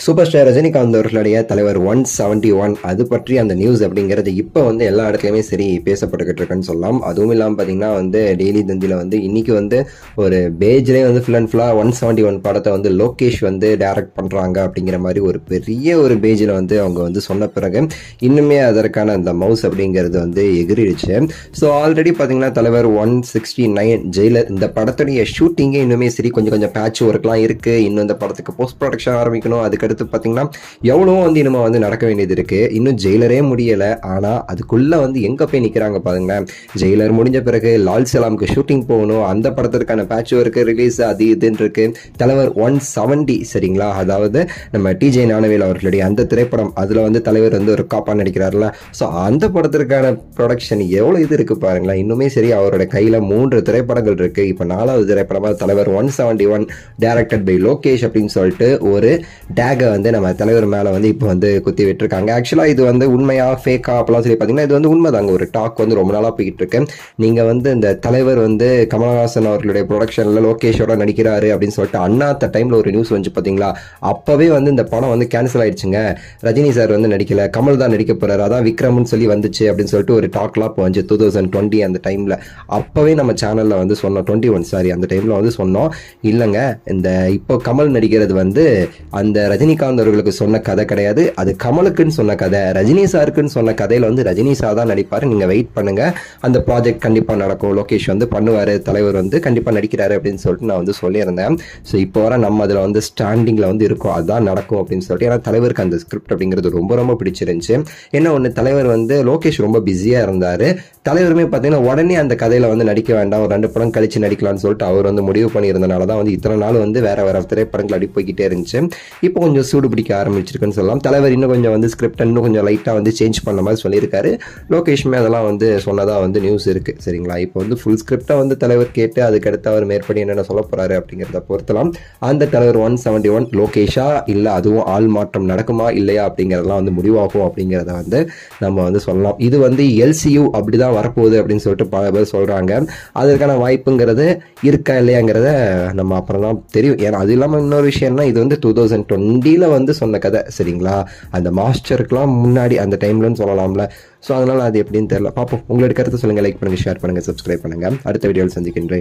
super star Rajinikanth அவர்களுடைய தலைவர் one seventy one அது பற்றி அந்த நியூஸ் அப்படிங்கிறது இப்போ வந்து எல்லா இடத்துலையுமே சரி பேசப்பட்டுக்கிட்டு இருக்குன்னு சொல்லலாம் அதுவும் இல்லாமல் பார்த்தீங்கன்னா வந்து டெய்லி தந்தியில் வந்து இன்னைக்கு வந்து ஒரு பேஜ்லேயே வந்து ஃபுல் அண்ட் ஃபுல்லாக ஒன் செவன்டி ஒன் படத்தை வந்து லோகேஷ் வந்து டைரக்ட் பண்ணுறாங்க அப்படிங்கிற மாதிரி ஒரு பெரிய ஒரு பேஜில் வந்து அவங்க வந்து சொன்ன பிறகு இன்னுமே அதற்கான அந்த மவுஸ் அப்படிங்கிறது வந்து எகிரிடுச்சு ஸோ ஆல்ரெடி பார்த்தீங்கன்னா தலைவர் ஒன் சிக்ஸ்டி நைன் ஜெயிலர் இந்த படத்துடைய ஷூட்டிங்கே இன்னுமே சரி கொஞ்சம் கொஞ்சம் பேட்ச் ஒர்க்லாம் இருக்குது இன்னும் இந்த படத்துக்கு போஸ்ட் ப்ரொடக்ஷன் ஆரம்பிக்கணும் அதுக்கடுத்து பார்த்தீங்கன்னா எவ்வளோ வந்து இனிமே வந்து நடக்க வேண்டியது இருக்குது இன்னும் ஜெயிலரே முடியலை ஆனால் அதுக்குள்ளே வந்து எங்கே போய் நிற்கிறாங்க பாருங்களேன் ஜெயிலர் முடிஞ்ச பிறகு லால் சலாமுக்கு ஷூட்டிங் போகணும் அந்த படத்திற்கான பேட்ச் ஒர்க்கு ரிலீஸ் அது இதுன்னு இருக்கு தலைவர் ஒன் செவன்டி சரிங்களா அதாவது நம்ம டிஜே ஞானவேல் அவர்களுடைய அந்த திரைப்படம் அதில் வந்து தலைவர் வந்து ஒரு காப்பா நடிக்கிறார்ல ஸோ அந்த படத்திற்கான ப்ரொடக்ஷன் எவ்வளோ இது இருக்கு பாருங்களேன் இன்னுமே சரி அவரோட கையில் மூன்று திரைப்படங்கள் இருக்கு இப்போ நாலாவது திரைப்படமாக தலைவர் one seventy one directed by Lokesh அப்படின்னு சொல்லிட்டு ஒரு டேகை வந்து நம்ம தலைவர் மேலே வந்து இப்போ வந்து குத்தி விட்டுருக்காங்க ஆக்சுவலாக இது வந்து உண்மையா ஃபேக்கா அப்பெல்லாம் சொல்லி பார்த்தீங்கன்னா இது வந்து உண்மைதாங்க ஒரு டாக் வந்து ரொம்ப நாளாக போய்கிட்டு இருக்கு நீங்கள் வந்து இந்த தலைவர் வந்து கமலஹாசன் அவர்களுடைய ப்ரொடக்ஷனில் லோகேஷோட நடிக்கிறாரு அப்படின்னு சொல்லிட்டு அண்ணாத்த டைமில் ஒரு நியூஸ் வந்து பார்த்தீங்களா அப்போவே வந்து இந்த படம் வந்து கேன்சல் ஆயிடுச்சுங்க ரஜினி சார் வந்து நடிக்கல கமல் தான் நடிக்க போறாரு அதான் விக்ரம்னு சொல்லி வந்துச்சு அப்படின்னு சொல்லிட்டு ஒரு டாக்லாம் இப்போ வந்து டூ தௌசண்ட் டுவெண்ட்டி அந்த டைமில் அப்போவே நம்ம சேனலில் வந்து சொன்னோம் டுவெண்ட்டி ஒன் சாரி அந்த டைமில் வந்து சொன்னோம் இல்லைங்க இந்த இப்போ கமல் நடிக்கிறது வந்து அந்த ரஜினிகாந்த் அவர்களுக்கு சொன்ன கதை கிடையாது அது கமலுக்குன்னு சொன்ன கதை ரஜினி சாருக்குன்னு சொன்ன கதையில வந்து ரஜினி சார் தான் நடிப்பாரு நீங்க வெயிட் பண்ணுங்க அந்த ப்ராஜெக்ட் கண்டிப்பா நடக்கும் லோகேஷ் வந்து பண்ணுவாரு தலைவர் வந்து கண்டிப்பா நடிக்கிறாரு அப்படின்னு சொல்லிட்டு நான் வந்து சொல்லியிருந்தேன் ஸோ இப்போ வர நம்ம அதில் வந்து ஸ்டாண்டிங்ல வந்து இருக்கும் அதுதான் நடக்கும் அப்படின்னு சொல்லிட்டு ஏன்னா தலைவருக்கு அந்த ஸ்கிரிப்ட் அப்படிங்கிறது ரொம்ப ரொம்ப பிடிச்சிருந்துச்சு என்ன ஒன்று தலைவர் வந்து லோகேஷ் ரொம்ப பிஸியா இருந்தாரு தலைவருமே பார்த்தீங்கன்னா உடனே அந்த கதையில வந்து நடிக்க வேண்டாம் ஒரு ரெண்டு படம் கழிச்சு நடிக்கலாம்னு சொல்லிட்டு அவர் வந்து முடிவு பண்ணியிருந்தனால தான் வந்து இத்தனை நாள் வந்து வேற வேற திரைப்படங்கள் அடி போய்கிட்டே இருந்துச்சு இப்போ கொஞ்சம் சூடு பிடிக்க ஆரம்பிச்சிருக்குன்னு சொல்லலாம் தலைவர் இன்னும் கொஞ்சம் வந்து ஸ்கிரிப்ட் இன்னும் கொஞ்சம் லைட்டாக வந்து சேஞ்ச் பண்ண மாதிரி சொல்லியிருக்காரு லோகேஷ்மே அதெல்லாம் வந்து சொன்னதாக வந்து நியூஸ் இருக்குது சரிங்களா இப்போ வந்து ஃபுல் ஸ்கிரிப்டை வந்து தலைவர் கேட்டு அதுக்கடுத்து அவர் மேற்படி என்னென்ன சொல்ல போகிறாரு அப்படிங்கிறத பொறுத்தலாம் அந்த தலைவர் ஒன் செவன்டி ஒன் லோகேஷா இல்லை அதுவும் ஆள் மாற்றம் நடக்குமா இல்லையா அப்படிங்கிறதெல்லாம் வந்து முடிவாகும் அப்படிங்கிறத வந்து நம்ம வந்து சொல்லலாம் இது வந்து எல்சியூ அப்படி தான் வரப்போகுது அப்படின்னு சொல்லிட்டு பல பேர் சொல்கிறாங்க அதற்கான வாய்ப்புங்கிறது இருக்கா இல்லையாங்கிறத நம்ம அப்புறம் தான் தெரியும் ஏன்னா அது இல்லாமல் இன்னொரு விஷயம்னா இது வந்து டூ தௌசண்ட் டுவெண்ட்டியில் வந்து சொன்ன கதை சரிங்களா அந்த மாஸ்டருக்குலாம் முன்னாடி அந்த டைம்லன்னு சொல்லலாம்ல ஸோ அதனால் அது எப்படின்னு தெரியல பார்ப்போம் உங்களோட கருத்தை சொல்லுங்கள் லைக் பண்ணுங்கள் ஷேர் பண்ணுங்கள் சப்ஸ்கிரைப் பண்ணுங்கள் அடுத்த வீடியோவில் சந்திக்கின்றேன்